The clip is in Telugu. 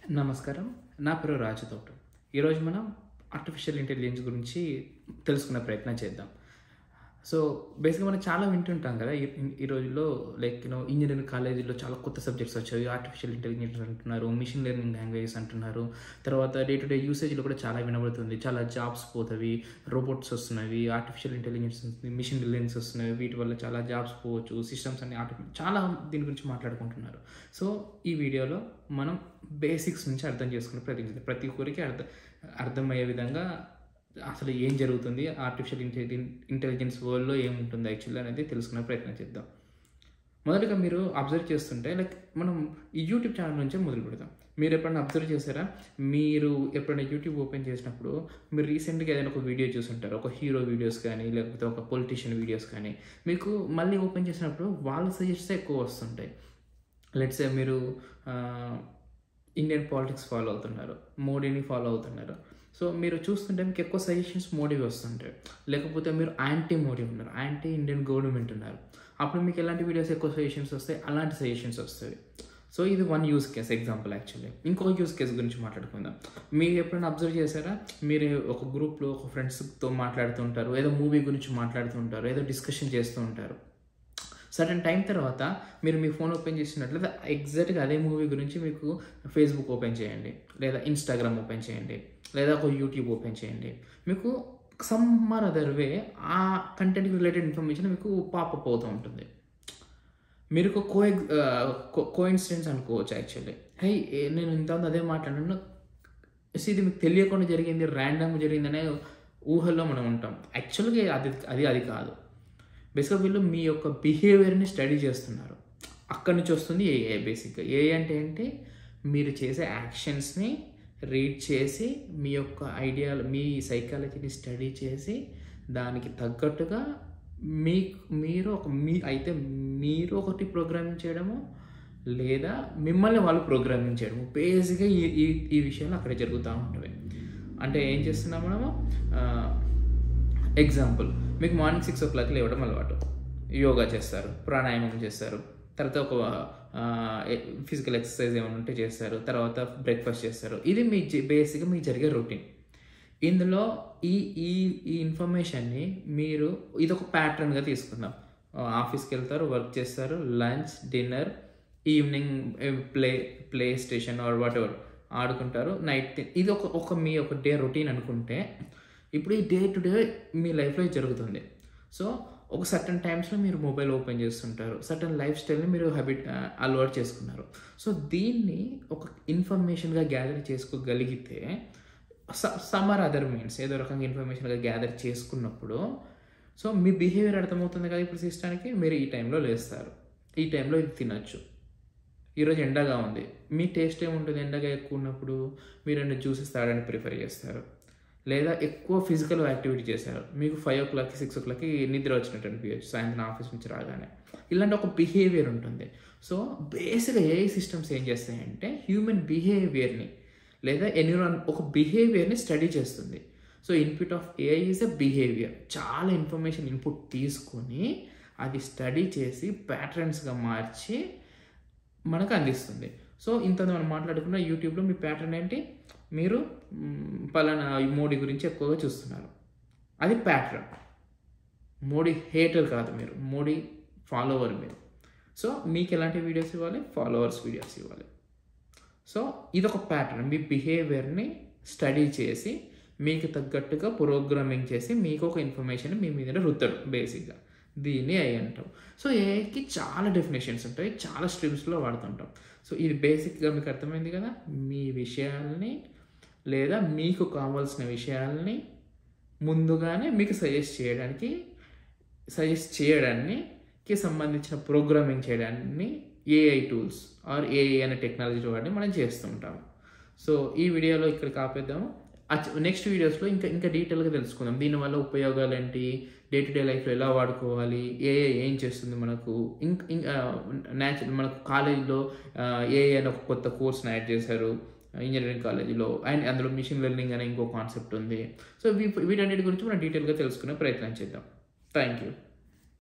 నమస్కారం నా పేరు రాజతోట ఈరోజు మనం ఆర్టిఫిషియల్ ఇంటెలిజెన్స్ గురించి తెలుసుకునే ప్రయత్నం చేద్దాం సో బేసిక్గా మనం చాలా వింటుంటాం కదా ఈ ఈ రోజుల్లో లైక్ యూనో ఇంజనీరింగ్ కాలేజీలో చాలా కొత్త సబ్జెక్ట్స్ వచ్చాయి ఆర్టిఫిషియల్ ఇంటెలిజెన్స్ అంటున్నారు మిషన్ లెర్నింగ్ లాంగ్వేజెస్ అంటున్నారు తర్వాత డే టు డే యూసేజ్లో కూడా చాలా వినబడుతుంది చాలా జాబ్స్ పోతవి రోబోట్స్ వస్తున్నవి ఆర్టిఫిషియల్ ఇంటెలిజెన్స్ మిషన్ ఇంటెలిజెన్స్ వస్తున్నవి వీటి వల్ల చాలా జాబ్స్ పోవచ్చు సిస్టమ్స్ అన్ని ఆర్టి చాలా దీని గురించి మాట్లాడుకుంటున్నారు సో ఈ వీడియోలో మనం బేసిక్స్ నుంచి అర్థం చేసుకునే ప్రయత్నించాలి ప్రతి ఒక్కరికి అర్థం అర్థమయ్యే విధంగా అసలు ఏం జరుగుతుంది ఆర్టిఫిషియల్ ఇంటెలిజెన్ ఇంటెలిజెన్స్ వరల్డ్లో ఏముంటుంది యాక్చువల్లీ అనేది తెలుసుకునే ప్రయత్నం చేద్దాం మొదటగా మీరు అబ్జర్వ్ చేస్తుంటే లైక్ మనం ఈ యూట్యూబ్ ఛానల్ నుంచే మొదలు పెడతాం మీరు ఎప్పుడైనా అబ్జర్వ్ చేశారా మీరు ఎప్పుడైనా యూట్యూబ్ ఓపెన్ చేసినప్పుడు మీరు రీసెంట్గా ఏదైనా ఒక వీడియో చూసుంటారు ఒక హీరో వీడియోస్ కానీ లేకపోతే ఒక పొలిటీషియన్ వీడియోస్ కానీ మీకు మళ్ళీ ఓపెన్ చేసినప్పుడు వాళ్ళ సజెషన్స్ ఎక్కువ వస్తుంటాయి లెట్సే మీరు ఇండియన్ పాలిటిక్స్ ఫాలో అవుతున్నారు మోడీని ఫాలో అవుతున్నారు సో మీరు చూస్తుంటే మీకు ఎక్కువ సజెషన్స్ మోడీ వస్తుంటాయి లేకపోతే మీరు యాంటీ మోడీ ఉన్నారు యాంటీ ఇండియన్ గవర్నమెంట్ ఉన్నారు అప్పుడు మీకు ఎలాంటి వీడియోస్ ఎక్కువ సజెషన్స్ వస్తాయి అలాంటి సజెషన్స్ వస్తాయి సో ఇది one use case example actually ఇంకొక యూస్ కేస్ గురించి మాట్లాడుకుందాం మీరు ఎప్పుడైనా అబ్జర్వ్ చేశారా మీరు ఒక గ్రూప్లో ఒక ఫ్రెండ్స్తో మాట్లాడుతూ ఉంటారు ఏదో మూవీ గురించి మాట్లాడుతూ ఉంటారు ఏదో డిస్కషన్ చేస్తూ ఉంటారు సడన్ టైం తర్వాత మీరు మీ ఫోన్ ఓపెన్ చేసినట్లయితే ఎగ్జాక్ట్గా అదే మూవీ గురించి మీకు ఫేస్బుక్ ఓపెన్ చేయండి లేదా ఇన్స్టాగ్రామ్ ఓపెన్ చేయండి లేదా ఒక యూట్యూబ్ ఓపెన్ చేయండి మీకు సమ్మర్ అదర్ వే ఆ కంటెంట్కి రిలేటెడ్ ఇన్ఫర్మేషన్ మీకు పాపప్ అవుతూ ఉంటుంది మీరు ఒక కో కో ఇన్సిడెన్స్ అనుకోవచ్చు యాక్చువల్లీ హై నేను ఇంత అదే మాట్లాడాను ఇది మీకు తెలియకుండా జరిగింది ర్యాండమ్ జరిగిందనే ఊహల్లో మనం ఉంటాం యాక్చువల్గా అది అది అది కాదు బేసిక్గా వీళ్ళు మీ యొక్క బిహేవియర్ని స్టడీ చేస్తున్నారు అక్కడి నుంచి వస్తుంది ఏఏ బేసిక్గా ఏ అంటే ఏంటి మీరు చేసే యాక్షన్స్ని రీడ్ చేసి మీ యొక్క ఐడియా మీ సైకాలజీని స్టడీ చేసి దానికి తగ్గట్టుగా మీ మీరు ఒక మీ అయితే మీరు ఒకటి ప్రోగ్రామింగ్ చేయడము లేదా మిమ్మల్ని వాళ్ళు ప్రోగ్రామింగ్ చేయడము బేసిక్గా ఈ ఈ ఈ విషయాలు అక్కడ జరుగుతూ ఉంటవి అంటే ఏం చేస్తున్నాం మనము ఎగ్జాంపుల్ మీకు మార్నింగ్ సిక్స్ ఓ క్లాక్ లేవడం అలవాటు యోగా చేస్తారు ప్రాణాయామం చేస్తారు తర్వాత ఒక ఫిజికల్ ఎక్సర్సైజ్ ఏమైనా ఉంటే చేస్తారు తర్వాత బ్రేక్ఫాస్ట్ చేస్తారు ఇది మీ బేసిక్గా మీకు జరిగే రొటీన్ ఇందులో ఈ ఈ ఈ ఇన్ఫర్మేషన్ని మీరు ఇది ఒక ప్యాటర్న్గా తీసుకుందాం ఆఫీస్కి వెళ్తారు వర్క్ చేస్తారు lunch dinner evening play PlayStation or whatever ఆడుకుంటారు నైట్ ఇది ఒక ఒక మీ ఒక డే రొటీన్ అనుకుంటే ఇప్పుడు ఈ డే టు డే మీ లైఫ్లో జరుగుతుంది సో ఒక సర్టన్ టైమ్స్లో మీరు మొబైల్ ఓపెన్ చేస్తుంటారు సర్టన్ లైఫ్ స్టైల్ని మీరు హ్యాబిట్ అలవాటు చేసుకున్నారు సో దీన్ని ఒక ఇన్ఫర్మేషన్గా గ్యాదర్ చేసుకోగలిగితే సమ్మర్ అదర్ మీన్స్ ఏదో రకంగా ఇన్ఫర్మేషన్గా గ్యాదర్ చేసుకున్నప్పుడు సో మీ బిహేవియర్ అర్థమవుతుంది కదా ఇప్పుడు సిస్టానికి మీరు ఈ టైంలో లేస్తారు ఈ టైంలో ఇది తినచ్చు ఈరోజు ఎండగా ఉంది మీ టేస్ట్ ఏముంటుంది ఎండగా ఎక్కువ ఉన్నప్పుడు మీరు రెండు జ్యూసెస్ తాగడానికి ప్రిఫర్ చేస్తారు లేదా ఎక్కువ ఫిజికల్ యాక్టివిటీ చేశారు మీకు ఫైవ్ ఓ క్లాక్కి సిక్స్ ఓ క్లాక్కి నిద్ర వచ్చినట్టు అనిపించచ్చు సాయంత్రం ఆఫీస్ నుంచి రాగానే ఇలాంటి ఒక బిహేవియర్ ఉంటుంది సో బేసిక్గా ఏ సిస్టమ్స్ ఏం చేస్తాయంటే హ్యూమన్ బిహేవియర్ని లేదా ఎన్విరాన్ ఒక బిహేవియర్ని స్టడీ చేస్తుంది so input of AI is a behaviour చాలా ఇన్ఫర్మేషన్ ఇన్పుట్ తీసుకొని అది స్టడీ చేసి ప్యాటర్న్స్గా మార్చి మనకు అందిస్తుంది సో ఇంత మనం మాట్లాడుకున్న యూట్యూబ్లో మీ ప్యాటర్న్ ఏంటి మీరు పలానా మోడీ గురించి ఎక్కువగా చూస్తున్నారు అది ప్యాటర్న్ మోడీ హేటర్ కాదు మీరు మోడీ ఫాలోవర్ మీరు సో మీకు ఎలాంటి వీడియోస్ ఇవ్వాలి ఫాలోవర్స్ వీడియోస్ ఇవ్వాలి సో ఇదొక ప్యాటర్న్ మీ బిహేవియర్ని స్టడీ చేసి మీకు తగ్గట్టుగా ప్రోగ్రామింగ్ చేసి మీకు ఒక ఇన్ఫర్మేషన్ మీ మీద రుద్దడు బేసిక్గా దీన్ని ఐ అంటాం సో ఏఐకి చాలా డెఫినేషన్స్ ఉంటాయి చాలా స్ట్రీమ్స్లో వాడుతుంటాం సో ఇది బేసిక్గా మీకు అర్థమైంది కదా మీ విషయాల్ని లేదా మీకు కావాల్సిన విషయాల్ని ముందుగానే మీకు సజెస్ట్ చేయడానికి సజెస్ట్ చేయడానికి సంబంధించిన ప్రోగ్రామింగ్ చేయడాన్ని ఏఐ టూల్స్ ఆర్ ఏఐ అనే టెక్నాలజీ వాడి మనం చేస్తుంటాం సో ఈ వీడియోలో ఇక్కడ కాపేద్దాము నెక్స్ట్ వీడియోస్లో ఇంకా ఇంకా డీటెయిల్గా తెలుసుకుందాం దీనివల్ల ఉపయోగాలు ఏంటి డే టు డే లైఫ్లో ఎలా వాడుకోవాలి ఏ ఏం చేస్తుంది మనకు ఇంక ఇంకా న్యాచురల్ మనకు కాలేజీలో ఏ అని ఒక కొత్త కోర్స్ని యాడ్ చేశారు ఇంజనీరింగ్ కాలేజీలో అండ్ అందులో మిషన్ లెర్నింగ్ అనే ఇంకో కాన్సెప్ట్ ఉంది సో వీటన్నిటి గురించి మనం డీటెయిల్గా తెలుసుకునే ప్రయత్నం చేద్దాం థ్యాంక్ యూ